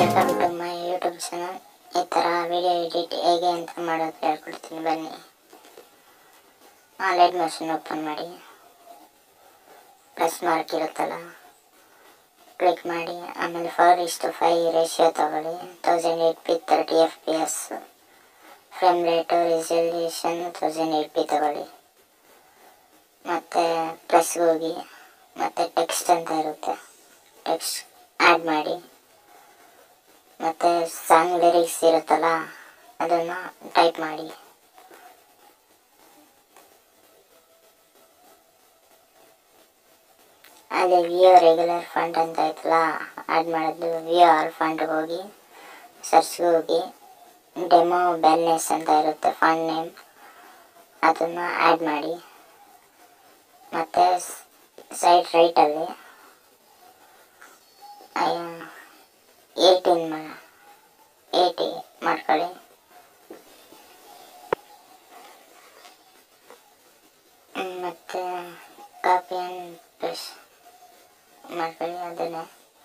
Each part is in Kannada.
welcome to my YouTube channel ಈ ಥರ ವಿಡಿಯೋ ಎಡಿಟ್ ಹೇಗೆ ಅಂತ ಮಾಡೋದು ಹೇಳ್ಕೊಡ್ತೀನಿ ಬನ್ನಿ ಆನ್ಲೈನ್ ಮಷಿನ್ ಓಪನ್ ಮಾಡಿ ಪ್ಲಸ್ ಮಾರ್ಕ್ ಇರುತ್ತಲ್ಲ ಕ್ಲಿಕ್ ಮಾಡಿ ಆಮೇಲೆ ಫೋರ್ ಇಷ್ಟು ಫೈವ್ ರೇಷಿಯೋ ತಗೊಳ್ಳಿ thousand eight P thirty F P S frame rate resolution thousand eight P ತಗೊಳ್ಳಿ ಮತ್ತು ಪ್ಲಸ್ಗೆ ಹೋಗಿ ಮತ್ತು ಟೆಕ್ಸ್ಟ್ ಅಂತ ಇರುತ್ತೆ ಟೆಕ್ಸ್ಟ್ ಆ್ಯಡ್ ಮಾಡಿ ಮತ್ತು ಸಾಂಗ್ ಲಿರಿಕ್ಸ್ ಇರುತ್ತಲ್ಲ ಅದನ್ನು ಟೈಪ್ ಮಾಡಿ ಅದೇ ವಿಯೋ ರೆಗ್ಯುಲರ್ ಫಂಡ್ ಅಂತ ಐತಲ್ಲ ಆ್ಯಡ್ ಮಾಡೋದು ವಿಯೋ ಆಲ್ ಫಂಡ್ಗೆ ಹೋಗಿ ಸರ್ಚ್ಗೆ ಹೋಗಿ ಡೆಮೋ ಬ್ಯಾಲೆನ್ಸ್ ಅಂತ ಇರುತ್ತೆ ಫಂಡ್ ನೇಮ್ ಅದನ್ನು ಆ್ಯಡ್ ಮಾಡಿ ಮತ್ತು ಸೈಡ್ ರೈಟಲ್ಲಿ ಏಯ್ಟೀನ್ ಮಾ ಏಯ್ಟಿ ಮಾಡ್ಕೊಳ್ಳಿ ಮತ್ತು ಕಾಪಿ ಆ್ಯಂಡ್ ಪೇಸ್ಟ್ ಮಾಡ್ಕೊಳ್ಳಿ ಅದನ್ನೇ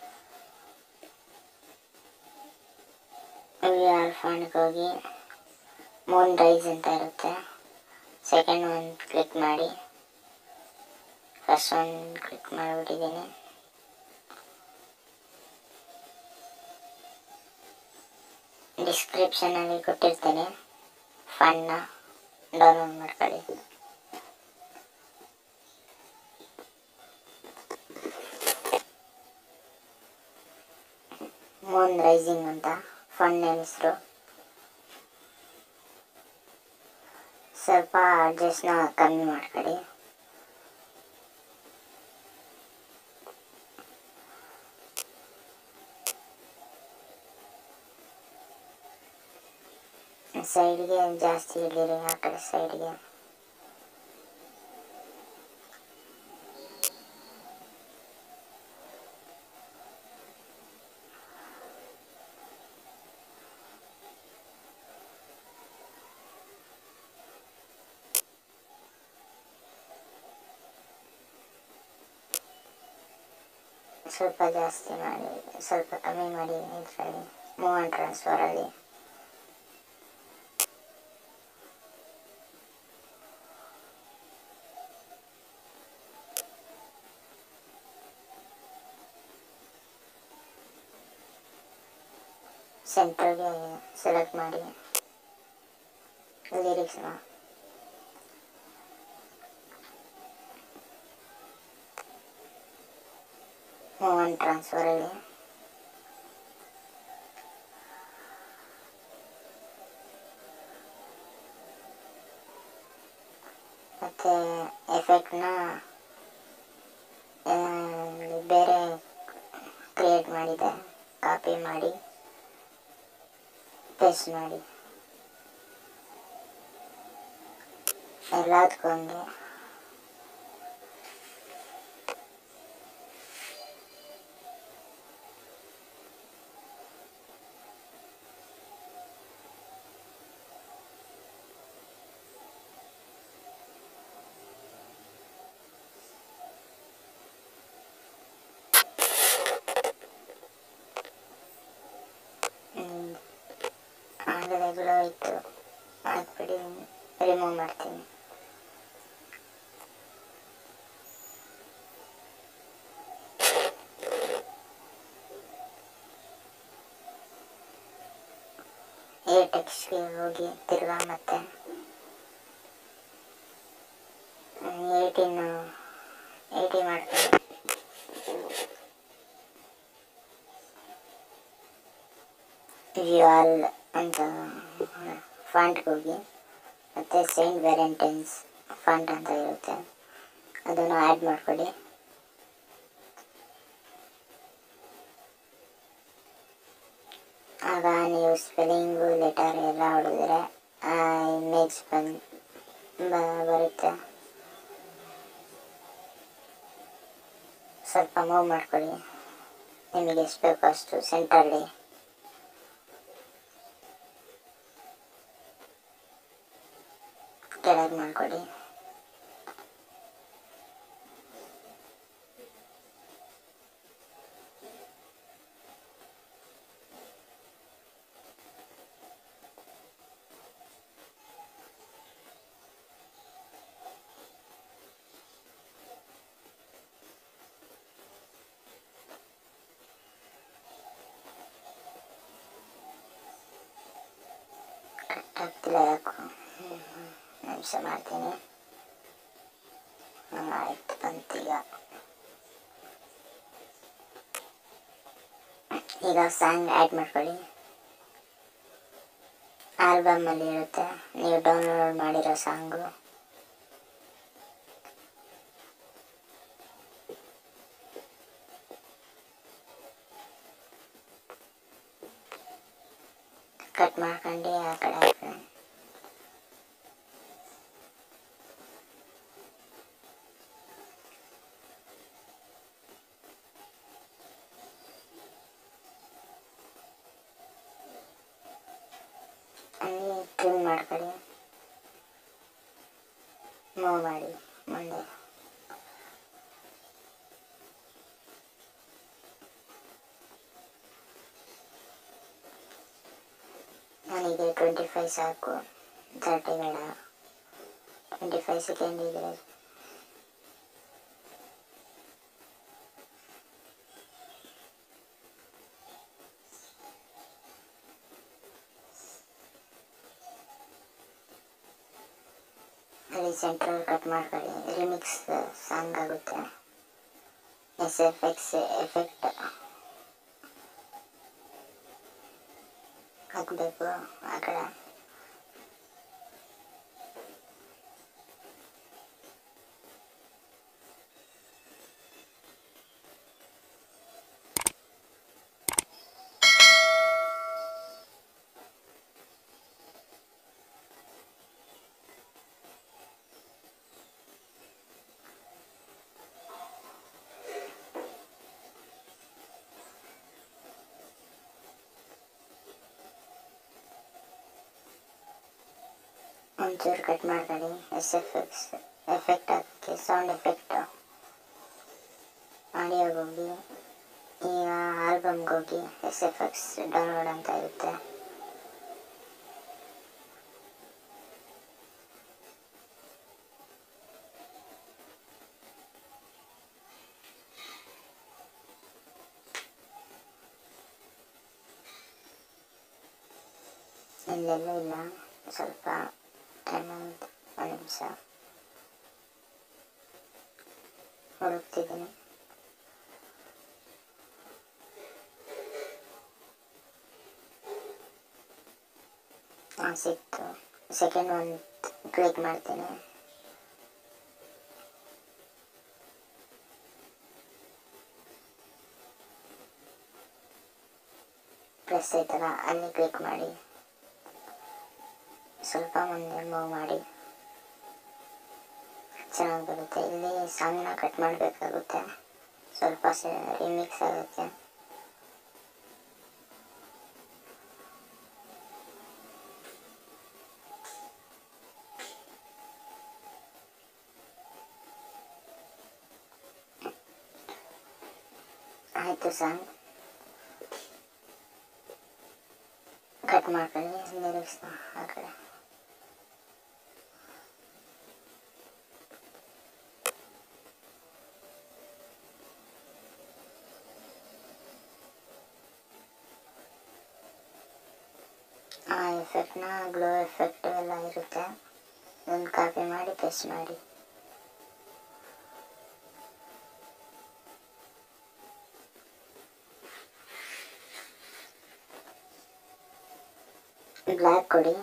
ವಿ ಆರ್ ಫಂಡ್ಗೆ ಹೋಗಿ ಮೂನ್ ರೈಸ್ ಅಂತ ಇರುತ್ತೆ ಸೆಕೆಂಡ್ ಒಂದು ಕ್ಲಿಕ್ ಮಾಡಿ ಫಸ್ಟ್ ಒಂದು ಕ್ಲಿಕ್ ಮಾಡಿಬಿಟ್ಟಿದ್ದೀನಿ ಡಿಸ್ಕ್ರಿಪ್ಷನಲ್ಲಿ ಕೊಟ್ಟಿರ್ತೇನೆ ಫಂಡ್ನ ಡೌನ್ಲೋಡ್ ಮಾಡ್ಕೊಳ್ಳಿ ಮೂನ್ ರೈಸಿಂಗ್ ಅಂತ ಫಂಡ್ ನೇಮ್ ಹೆಸರು ಸ್ವಲ್ಪ ಅಡ್ಜಸ್ಟ್ನ ಕಮ್ಮಿ ಮಾಡ್ಕೊಳ್ಳಿ ಸೈಡ್ಗೆ ಜಾಸ್ತಿ ಇಲ್ಲಿರಿ ಆ ಕಡೆ ಸೈಡ್ಗೆ ಸ್ವಲ್ಪ ಜಾಸ್ತಿ ಮಾಡಿ ಸ್ವಲ್ಪ ಕಮ್ಮಿ ಮಾಡಿ ಇದರಲ್ಲಿ ಮೂವ್ ಆ್ಯಂಡ್ ಟ್ರಾನ್ಸ್ಫರಲ್ಲಿ ಸೆಂಟ್ರಿಗೆ ಸೆಲೆಕ್ಟ್ ಮಾಡಿ ಲಿರಿಕ್ಸ್ನ ಮೂವ್ ಆ್ಯಂಡ್ ಟ್ರಾನ್ಸ್ಫರಲ್ಲಿ ಮತ್ತು ಎಫೆಕ್ಟ್ನ ಬೇರೆ ಕ್ರಿಯೇಟ್ ಮಾಡಿದೆ ಕಾಪಿ ಮಾಡಿ ಪೇಸ್ಟ್ ಮಾಡಿ ಎಲ್ಲದಕ್ಕೂ ಹಂಗೆ ಆಗಲೇ ಗ್ಲೋ ಇತ್ತು ಹಾಕ್ಬಿಡಿ ರಿಮೂವ್ ಮಾಡ್ತೀನಿ ಏ ಟೆಕ್ಸ್ಟ್ಗೆ ಹೋಗಿ ತಿರ್ಗಾ ಮತ್ತೆ ಏಯ್ಟೀನ್ ಏಯ್ಟಿ ಮಾಡ್ತೀನಿ ವ್ಯೂಆಲ್ ಅಂತ ಫಾಂಟ್ಗೆ ಹೋಗಿ ಮತ್ತು ಸೈಂಟ್ ವ್ಯಾಲೆಂಟೈನ್ಸ್ ಫಾಂಟ್ ಅಂತ ಇರುತ್ತೆ ಅದನ್ನು ಆ್ಯಡ್ ಮಾಡ್ಕೊಳ್ಳಿ ಆಗ ನೀವು ಸ್ಪೆಲ್ಲಿಂಗು ಲೆಟರ್ ಎಲ್ಲ ಹೊಡೆದ್ರೆ ಆ ಇಮೇಜ್ ಬಂದು ಬರುತ್ತೆ ಸ್ವಲ್ಪ ಮೂವ್ ಮಾಡ್ಕೊಳ್ಳಿ ನಿಮಗೆ ಎಷ್ಟು ಬೇಕೋ ಅಷ್ಟು ಸೆಂಟ್ರಲ್ಲಿ ಕೆಳಗೆ ಮಾಡ್ಕೊಳ್ಳಿ ನಿಮಿಷ ಮಾಡ್ತೀನಿ ಹ್ಮ್, ಆಯ್ತು ಬಂತೀಗ ಈಗ ಸಾಂಗ್ ಆ್ಯಡ್ ಮಾಡ್ಕೊಳ್ಳಿ ಆಲ್ಬಮಲ್ಲಿ ಇರುತ್ತೆ ನೀವು ಡೌನ್ಲೋಡ್ ಮಾಡಿರೋ ಸಾಂಗು ಕಟ್ ಮಾಡ್ಕೊಂಡು ಆ ಕಡೆ ಹಾಕ್ತೀನಿ ಅಲ್ಲಿ ಟ್ರಿಮ್ ಮಾಡ್ಕೊಳ್ಳಿ ಮೂವ್ ಮಾಡಿ ಮುಂದೆ ನನಗೆ ಟ್ವೆಂಟಿ ಫೈವ್ ಸಾಕು ತರ್ಟಿ ಬೇಡ ಟ್ವೆಂಟಿ ಫೈವ್ ಸೆಕೆಂಡ್ ಇದ್ರೆ ಅಲ್ಲಿ ಸೆಂಟ್ರಲ್ ಕಟ್ ಮಾಡ್ಕೊಳ್ಳಿ ರಿಮಿಕ್ಸ್ ಸಾಂಗ್ ಆಗುತ್ತೆ ಎಸ್ ಎಫ್ ಎಕ್ಸ್ ಎಫೆಕ್ಟ್ ಹಾಕಬೇಕು ಆ ಕಡೆ ಒಂಚೂರು ಕಟ್ ಮಾಡ್ಕೊಳ್ಳಿ ಎಸ್ ಎಫ್ ಎಕ್ಸ್ ಎಫೆಕ್ಟ್ ಹಾಕಿ ಸೌಂಡ್ ಎಫೆಕ್ಟ್ ಆಡಿಯೋಗೆ ಹೋಗಿ ಈಗ ಆಲ್ಬಮ್ಗೆ ಹೋಗಿ ಎಸ್ ಎಫ್ ಎಕ್ಸ್ ಡೌನ್ಲೋಡ್ ಅಂತ ಇರುತ್ತೆ ಇಲ್ಲೆಲ್ಲೂ ಇಲ್ಲ ಸ್ವಲ್ಪ ಟೈಮ್ ಆಗುತ್ತೆ ಒಂದು ನಿಮಿಷ ಹುಡುಕ್ತಿದ್ದೀನಿ ಹಾಂ ಸಿಕ್ತು ಸೆಕೆಂಡ್ ಒಂದು ಕ್ಲಿಕ್ ಮಾಡ್ತೀನಿ ಪ್ಲಸ್ ಐತಲ್ಲ ಅಲ್ಲಿ ಕ್ಲಿಕ್ ಮಾಡಿ ಸ್ವಲ್ಪ ಮುಂದೆ ಮೂವ್ ಮಾಡಿ ಚೆನ್ನಾಗಿ ಬರುತ್ತೆ ಇಲ್ಲಿ ಸಾಂಗ್ನ ಕಟ್ ಮಾಡಬೇಕಾಗುತ್ತೆ ಸ್ವಲ್ಪ ರಿಮಿಕ್ಸ್ ಆಗುತ್ತೆ ಆಯಿತು ಸಾಂಗ್ ಕಟ್ ಮಾಡ್ಕೊಳ್ಳಿ ಲಿರಿಕ್ಸ್ನ ಆ ಕಡೆ ಆ ಎಫೆಕ್ಟ್ನ ಗ್ಲೋ ಎಫೆಕ್ಟ್ ಎಲ್ಲ ಇರುತ್ತೆ ಅದನ್ನು ಕಾಪಿ ಮಾಡಿ ಪೇಸ್ಟ್ ಮಾಡಿ ಬ್ಲ್ಯಾಕ್ ಕೊಡಿ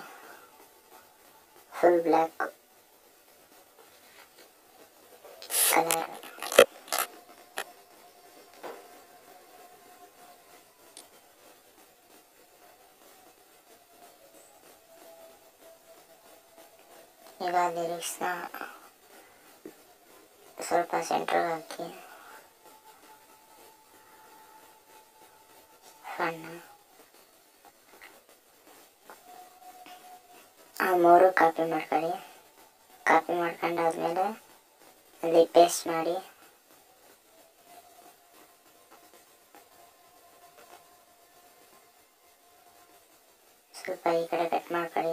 ಫುಲ್ ಬ್ಲ್ಯಾಕ್ ಕಲರ್ ಈಗ ಲಿರಿಕ್ಸ್ನ ಸ್ವಲ್ಪ ಸೆಂಟ್ರಲ್ ಹಾಕಿ ಸಣ್ಣ ಆ ಮೂರು ಕಾಪಿ ಮಾಡ್ಕೊಳ್ಳಿ ಕಾಪಿ ಮಾಡ್ಕೊಂಡಾದ್ಮೇಲೆ ಅಲ್ಲಿ ಪೇಸ್ಟ್ ಮಾಡಿ ಸ್ವಲ್ಪ ಈ ಕಡೆ ಕಟ್ ಮಾಡ್ಕೊಳ್ಳಿ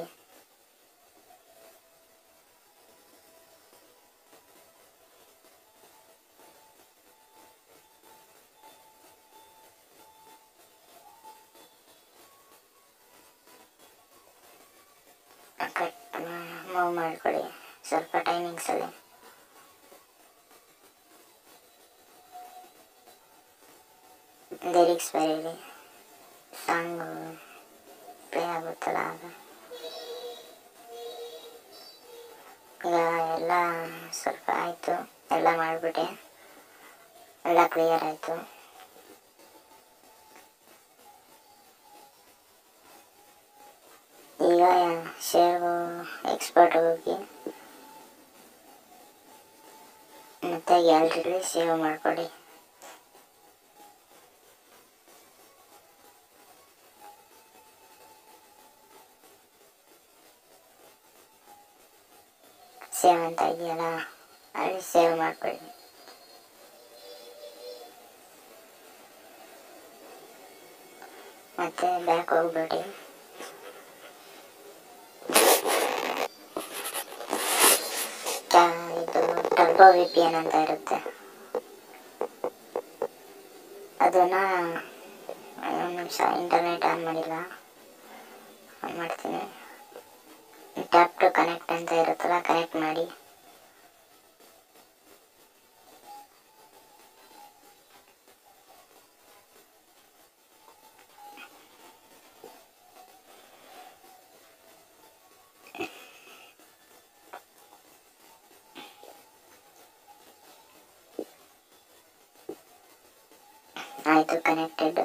ಕಟ್ ಮೂವ್ ಮಾಡ್ಕೊಳ್ಳಿ ಸ್ವಲ್ಪ ಟೈಮಿಂಗ್ಸಲ್ಲಿ ಲಿರಿಕ್ಸ್ ಬರೀರಿ ಸಾಂಗು ಪ್ಲೇ ಆಗುತ್ತಲ್ಲ ಆಗ ಈಗ ಎಲ್ಲ ಸ್ವಲ್ಪ ಆಯಿತು ಎಲ್ಲ ಮಾಡಿಬಿಟ್ಟೆ ಎಲ್ಲ ಕ್ಲಿಯರ್ ಆಯಿತು ಈಗ ಶೇರ್ ಎಕ್ಸ್ಪರ್ಟ್ ಹೋಗಿ ಮತ್ತೆ ಗ್ಯಾಲರಿಲಿ ಸೇವ್ ಮಾಡ್ಕೊಳ್ಳಿ ಸೇವ್ ಅಂತ ಇದೆಯಲ್ಲ ಅಲ್ಲಿ ಸೇವ್ ಮಾಡ್ಕೊಳ್ಳಿ ಮತ್ತೆ ಬ್ಯಾಕ್ ಹೋಗ್ಬೇಡಿ ಟ- ಇದು ಟರ್ಬೋ ವಿ ಪಿ ಎನ್ ಅಂತ ಇರುತ್ತೆ ಅದನ್ನ ಒಂದು ನಿಮಿಷ ಇಂಟರ್ನೆಟ್ ಆನ್ ಮಾಡಿಲ್ಲ ಆನ್ ಮಾಡ್ತೀನಿ ಟ್ಯಾಪ್ ಟು ಕನೆಕ್ಟ್ ಅಂತ ಇರುತ್ತಲ್ಲ ಕನೆಕ್ಟ್ ಮಾಡಿ ಆಯಿತು ಕನೆಕ್ಟೆಡ್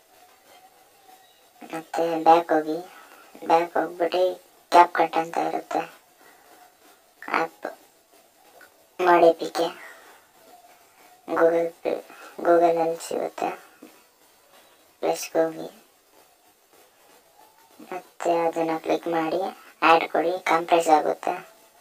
ಮತ್ತೆ ಬ್ಯಾಕ್ ಹೋಗಿ ಬ್ಯಾಕ್ ಹೋಗ್ಬಿಟ್ಟು ಕ್ಯಾಪ್ ಕಟ್ ಅಂತ ಇರುತ್ತೆ ಆ್ಯಪ್ ಮಾಡಿ ಪಿಕೆ ಗೂಗಲ್ ಪೇ ಗೂಗಲಲ್ಲಿ ಸಿಗುತ್ತೆ ಪ್ಲಸ್ಗೆ ಹೋಗಿ ಮತ್ತೆ ಅದನ್ನು ಕ್ಲಿಕ್ ಮಾಡಿ ಆ್ಯಡ್ ಕೊಡಿ ಕಂಪ್ರೆಸ್ ಆಗುತ್ತೆ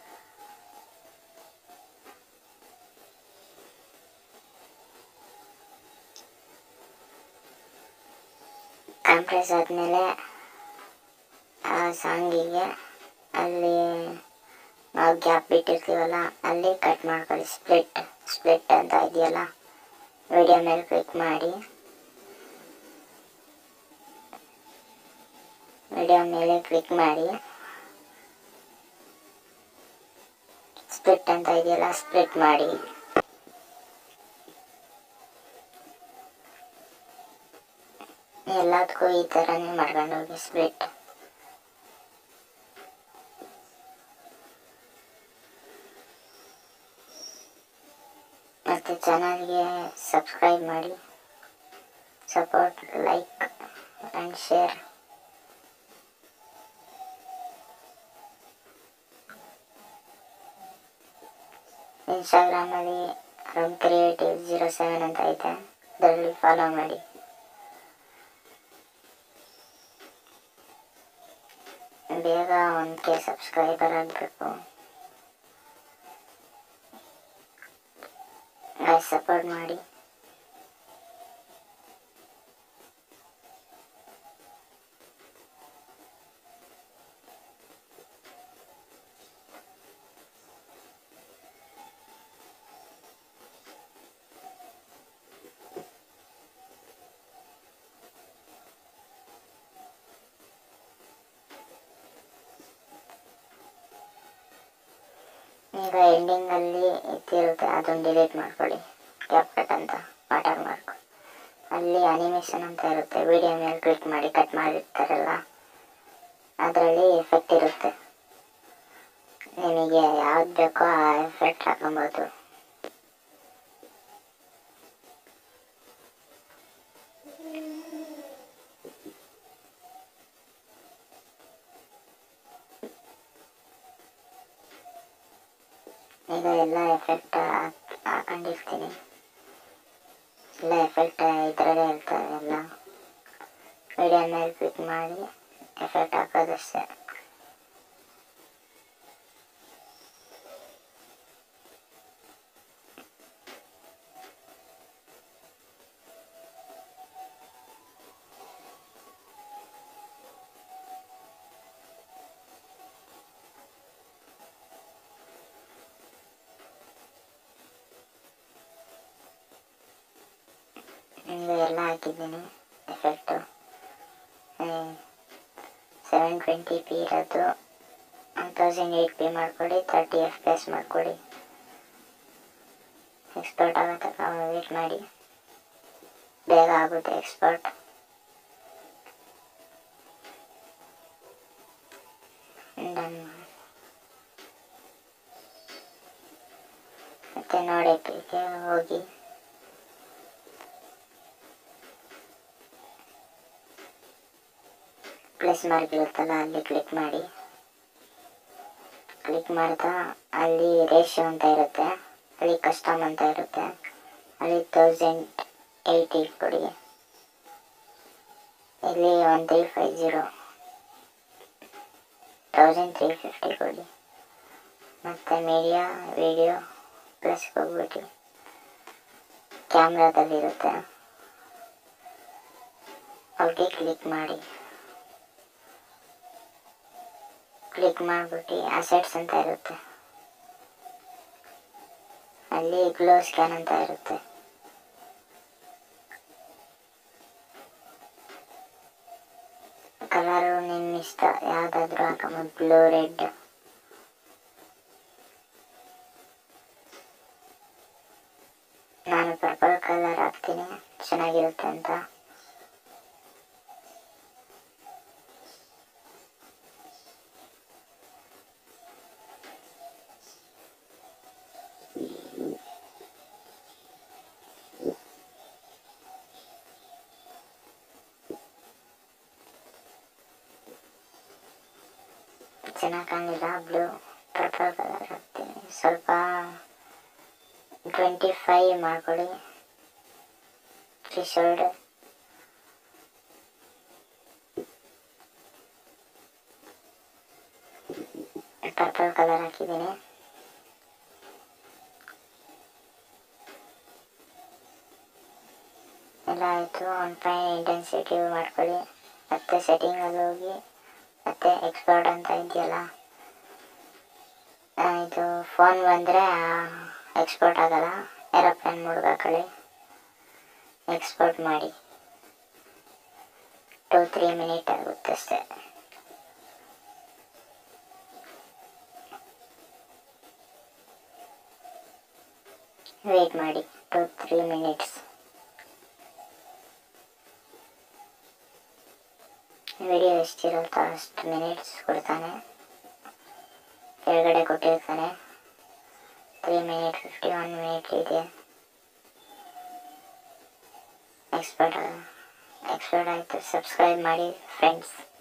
ಕಂಪ್ರೆಸ್ ಆದಮೇಲೆ ಆ ಸಾಂಗಿಗೆ ಅಲ್ಲಿ ನಾವು ಗ್ಯಾಪ್ ಬಿಟ್ಟಿರ್ತೀವಲ್ಲ ಅಲ್ಲಿ ಕಟ್ ಮಾಡ್ಕೊಳ್ಳಿ ಸ್ಪ್ಲಿಟ್ ಸ್ಪ್ಲಿಟ್ ಅಂತ ಇದೆಯಲ್ಲ ವಿಡಿಯೋ ಮೇಲೆ ಕ್ಲಿಕ್ ಮಾಡಿ ವಿಡಿಯೋ ಮೇಲೆ ಕ್ಲಿಕ್ ಮಾಡಿ ಸ್ಪ್ಲಿಟ್ ಅಂತ ಇದೆಯಲ್ಲ ಸ್ಪ್ಲಿಟ್ ಮಾಡಿ ಎಲ್ಲದಕ್ಕೂ ಈ ಥರನೇ ಮಾಡ್ಕೊಂಡು ಹೋಗಿ ಸ್ಪ್ಲಿಟ್ ಮತ್ತು ಚಾನಲ್ಗೆ ಸಬ್ಸ್ಕ್ರೈಬ್ ಮಾಡಿ ಸಪೋರ್ಟ್ ಲೈಕ್ ಆ್ಯಂಡ್ ಶೇರ್ ಇನ್ಸ್ಟಾಗ್ರಾಮಲ್ಲಿ ರಮ್ ಕ್ರಿಯೇಟಿವ್ ಜೀರೋ ಸೆವೆನ್ ಅಂತ ಐತೆ ಅದರಲ್ಲಿ ಫಾಲೋ ಮಾಡಿ ಬೇಗ ಒಂದು ಕೆ ಸಬ್ಸ್ಕ್ರೈಬರ್ ಆಗಬೇಕು ಸಪೋರ್ಟ್ ಮಾಡಿ ಈಗ ಎಂಡಿಂಗಲ್ಲಿ ಇತ್ತಿರುತ್ತೆ ಅದನ್ನು ಡಿಲೀಟ್ ಮಾಡ್ಕೊಳ್ಳಿ ಕ್ಯಾಪ್ ಕಟ್ ಅಂತ ವಾಟರ್ ಮಾರ್ಕ್ ಅಲ್ಲಿ ಅನಿಮೇಷನ್ ಅಂತ ಇರುತ್ತೆ ವಿಡಿಯೋ ಮೇಲೆ ಕ್ಲಿಕ್ ಮಾಡಿ ಕಟ್ ಮಾಡಿರ್ತಾರಲ್ಲ ಅದರಲ್ಲಿ ಎಫೆಕ್ಟ್ ಇರುತ್ತೆ ನಿಮಗೆ ಯಾವ್ದು ಬೇಕೋ ಆ ಎಫೆಕ್ಟ್ ಹಾಕೊಬೋದು ಈಗ ಎಲ್ಲ ಎಫೆಕ್ಟ್ ಹಾಕೊಂಡಿರ್ತೀನಿ ಎಲ್ಲ ಎಫೆಕ್ಟ್ ಇದರಲ್ಲೇ ಇರ್ತವೆ ಎಲ್ಲ ವಿಡಿಯೋ ಮೇಲೆ ಕ್ಲಿಕ್ ಮಾಡಿ ಎಫೆಕ್ಟ್ ಹಾಕೋದಷ್ಟೇ ಹಿಂಗೆ ಎಲ್ಲ ಹಾಕಿದ್ದೀನಿ ಎಫೆಕ್ಟು ಸೆವೆನ್ ಟ್ವೆಂಟಿ ಪಿ ಇರೋದು ಒನ್ ತೌಸಂಡ್ ಏಯ್ಟ್ ಪಿ ಮಾಡ್ಕೊಳ್ಳಿ ತರ್ಟಿ ಎಫ್ ಪಿ ಎಸ್ ಮಾಡ್ಕೊಳ್ಳಿ ಎಕ್ಸ್ಪರ್ಟ್ ಆಗೋ ತನಕ ವೇಟ್ ಮಾಡಿ ಬೇಗ ಆಗುತ್ತೆ ಎಕ್ಸ್ಪರ್ಟ್ ಡನ್ ಮತ್ತೆ ನೋಡೋಕ್ಕೆ ಹೋಗಿ ಪ್ಲಸ್ ಮಾರ್ಕ್ ಇರುತ್ತಲ್ಲ ಅಲ್ಲಿ ಕ್ಲಿಕ್ ಮಾಡಿ ಕ್ಲಿಕ್ ಮಾಡ್ತಾ ಅಲ್ಲಿ ರೇಷಿಯೋ ಅಂತ ಇರುತ್ತೆ ಅಲ್ಲಿ ಕಸ್ಟಮ್ ಅಂತ ಇರುತ್ತೆ ಅಲ್ಲಿ ತೌಸಂಡ್ ಏಯ್ಟಿ ಕೊಡಿ ಇಲ್ಲಿ one three five zero thousand three fifty ಕೊಡಿ ಮತ್ತು ಮೀಡಿಯಾ ವಿಡಿಯೋ ಪ್ಲಸ್ ಹೋಗ್ಬಿಟ್ಟು ಕ್ಯಾಮ್ರಾದಲ್ಲಿರುತ್ತೆ ಅವ್ರಿಗೆ ಕ್ಲಿಕ್ ಮಾಡಿ ಕ್ಲಿಕ್ ಮಾಡಿಬಿಟ್ಟು ಅಸೆಟ್ಸ್ ಅಂತ ಇರುತ್ತೆ ಅಲ್ಲಿ ಗ್ಲೋ ಸ್ಕ್ಯಾನ್ ಅಂತ ಇರುತ್ತೆ ಕಲರು ನಿಮ್ಮ ಇಷ್ಟ ಯಾವುದಾದ್ರೂ ಹಾಕಬಹುದು ಬ್ಲೂ ರೆಡ್ ನಾನು ಪರ್ಪಲ್ ಕಲರ್ ಹಾಕ್ತೀನಿ ಚೆನ್ನಾಗಿರುತ್ತೆ ಅಂತ ಚೆನ್ನಾಗಿ ಕಾಣಿಲ್ಲ ಬ್ಲೂ ಪರ್ಪಲ್ ಕಲರ್ ಹಾಕ್ತೀನಿ ಸ್ವಲ್ಪ ಟ್ವೆಂಟಿ ಫೈವ್ ಮಾಡ್ಕೊಳ್ಳಿ ಥ್ರಿಶೋಲ್ಡ್ ಪರ್ಪಲ್ ಕಲರ್ ಹಾಕಿದ್ದೀನಿ ಎಲ್ಲ ಆಯಿತು ಒಂದು ಫೈನ್ ಇಂಟೆನ್ಸಿಟಿ ಮಾಡ್ಕೊಳ್ಳಿ ಮತ್ತೆ ಸೆಟ್ಟಿಂಗಲ್ಲಿ ಹೋಗಿ ಮತ್ತೆ ಎಕ್ಸ್ಪರ್ಟ್ ಅಂತ ಇದೆಯಲ್ಲ ಆ, ಇದು ಫೋನ್ ಬಂದರೆ ಎಕ್ಸ್ಪೋರ್ಟ್ ಆಗಲ್ಲ ಏರೋಪ್ಲೇನ್ ಮೋಡ್ಗೆ ಹಾಕೊಳ್ಳಿ ಎಕ್ಸ್ಪೋರ್ಟ್ ಮಾಡಿ ಟೂ ತ್ರೀ ಮಿನಿಟ್ ಆಗುತ್ತೆ ಅಷ್ಟೇ ವೇಟ್ ಮಾಡಿ ಟೂ ತ್ರೀ ಮಿನಿಟ್ಸ್ ವಿಡಿಯೋ ಎಷ್ಟಿರುತ್ತೋ ಅಷ್ಟು ಮಿನಿಟ್ಸ್ ಕೊಡ್ತಾನೆ ಕೆಳಗಡೆ ಕೊಟ್ಟಿರ್ತಾನೆ three minute fifty one minute ಇದೆ ಎಕ್ಸ್ಪರ್ಟ್ ಎಕ್ಸ್ಪರ್ಟ್ ಆಯಿತು ಸಬ್ಸ್ಕ್ರೈಬ್ ಮಾಡಿ ಫ್ರೆಂಡ್ಸ್